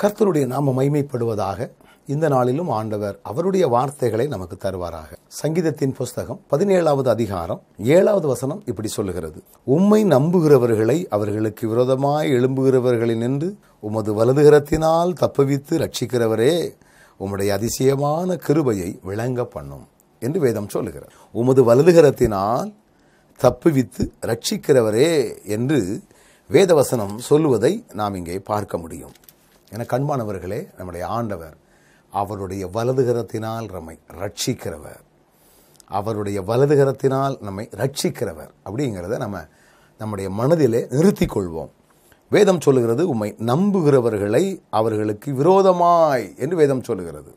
கர்த்தருடைய நாம மைமைப்படுவதாக இந்த நாளிலும் ஆண்டவர் அவருடைய வார்த்தைகளை நமக்கு தருவாராக சங்கீதத்தின் புஸ்தகம் பதினேழாவது அதிகாரம் ஏழாவது வசனம் இப்படி சொல்லுகிறது உம்மை நம்புகிறவர்களை அவர்களுக்கு விரோதமாய் எழும்புகிறவர்களில் நின்று உமது வலதுகரத்தினால் தப்புவித்து ரட்சிக்கிறவரே உம்முடைய அதிசயமான கிருபையை விளங்க பண்ணும் என்று வேதம் சொல்லுகிறது உமது வலதுகரத்தினால் தப்புவித்து ரட்சிக்கிறவரே என்று வேதவசனம் சொல்லுவதை நாம் இங்கே பார்க்க முடியும் என கண்பானவர்களே நம்முடைய ஆண்டவர் அவருடைய வலதுகரத்தினால் நம்மை ரட்சிக்கிறவர் அவருடைய வலதுகரத்தினால் நம்மை ரட்சிக்கிறவர் அப்படிங்கிறத நம்ம நம்முடைய மனதிலே நிறுத்திக் கொள்வோம் வேதம் சொல்லுகிறது உம்மை நம்புகிறவர்களை அவர்களுக்கு விரோதமாய் என்று வேதம் சொல்லுகிறது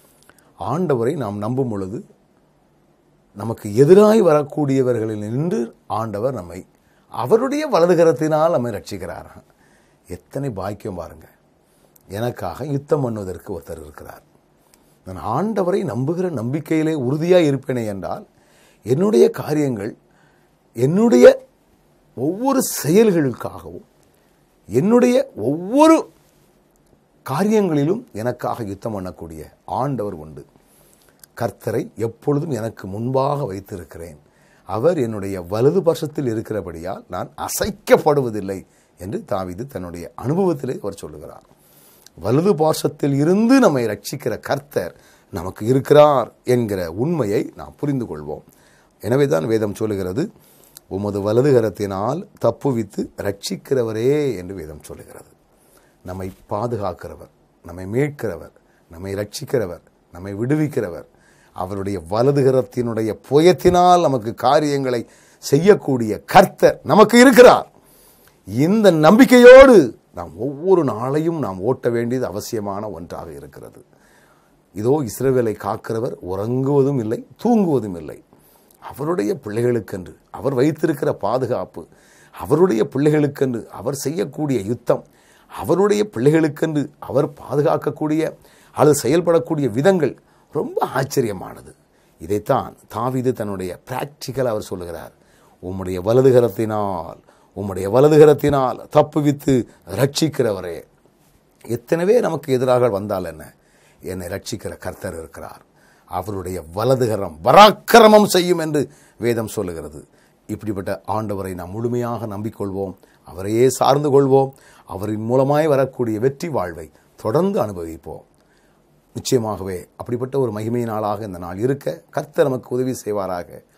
ஆண்டவரை நாம் நம்பும் பொழுது நமக்கு எதிராய் வரக்கூடியவர்களில் நின்று ஆண்டவர் நம்மை அவருடைய வலதுகரத்தினால் நம்மை ரட்சிக்கிறார் எத்தனை பாக்கியம் பாருங்க எனக்காக யுத்தம் பண்ணுவதற்கு ஒருத்தர் இருக்கிறார் நான் ஆண்டவரை நம்புகிற நம்பிக்கையிலே உறுதியாக இருப்பேனே என்றால் என்னுடைய காரியங்கள் என்னுடைய ஒவ்வொரு செயல்களுக்காகவும் என்னுடைய ஒவ்வொரு காரியங்களிலும் எனக்காக யுத்தம் பண்ணக்கூடிய ஆண்டவர் உண்டு கர்த்தரை எப்பொழுதும் எனக்கு முன்பாக வைத்திருக்கிறேன் அவர் என்னுடைய வலது பட்சத்தில் இருக்கிறபடியால் நான் அசைக்கப்படுவதில்லை என்று தாவிது தன்னுடைய அனுபவத்திலே அவர் சொல்லுகிறார் வலது பார்சத்தில் இருந்து நம்மை ரட்சிக்கிற கர்த்தர் நமக்கு இருக்கிறார் என்கிற உண்மையை நாம் புரிந்து கொள்வோம் எனவே தான் வேதம் சொல்லுகிறது உமது வலதுகரத்தினால் தப்புவித்து ரட்சிக்கிறவரே என்று வேதம் சொல்லுகிறது நம்மை பாதுகாக்கிறவர் நம்மை மீட்கிறவர் நம்மை ரட்சிக்கிறவர் நம்மை விடுவிக்கிறவர் அவருடைய வலதுகரத்தினுடைய புயத்தினால் நமக்கு காரியங்களை செய்யக்கூடிய கர்த்தர் நமக்கு இருக்கிறார் இந்த நம்பிக்கையோடு நாம் ஒவ்வொரு நாளையும் நாம் ஓட்ட வேண்டியது அவசியமான ஒன்றாக இருக்கிறது இதோ இஸ்ரவேலை காக்கிறவர் உறங்குவதும் இல்லை தூங்குவதும் இல்லை அவருடைய பிள்ளைகளுக்கென்று அவர் வைத்திருக்கிற பாதுகாப்பு அவருடைய பிள்ளைகளுக்கென்று அவர் செய்யக்கூடிய யுத்தம் அவருடைய பிள்ளைகளுக்கென்று அவர் பாதுகாக்கக்கூடிய அல்லது செயல்படக்கூடிய விதங்கள் ரொம்ப ஆச்சரியமானது இதைத்தான் தாவிது தன்னுடைய பிராக்டிக்கல் அவர் சொல்லுகிறார் உம்முடைய வலதுகரத்தினால் உம்முடைய வலதுகரத்தினால் தப்புவித்து ரட்சிக்கிறவரே எத்தனைவே நமக்கு எதிராக வந்தால் என்ன என்னை ரட்சிக்கிற கர்த்தர் இருக்கிறார் அவருடைய வலதுகரம் பராக்கிரமம் செய்யும் என்று வேதம் சொல்லுகிறது இப்படிப்பட்ட ஆண்டவரை நாம் முழுமையாக நம்பிக்கொள்வோம் அவரையே சார்ந்து கொள்வோம் அவரின் மூலமாய் வரக்கூடிய வெற்றி வாழ்வை தொடர்ந்து அனுபவிப்போம் நிச்சயமாகவே அப்படிப்பட்ட ஒரு மகிமை நாளாக இந்த நாள் இருக்க கர்த்தர் நமக்கு உதவி செய்வாராக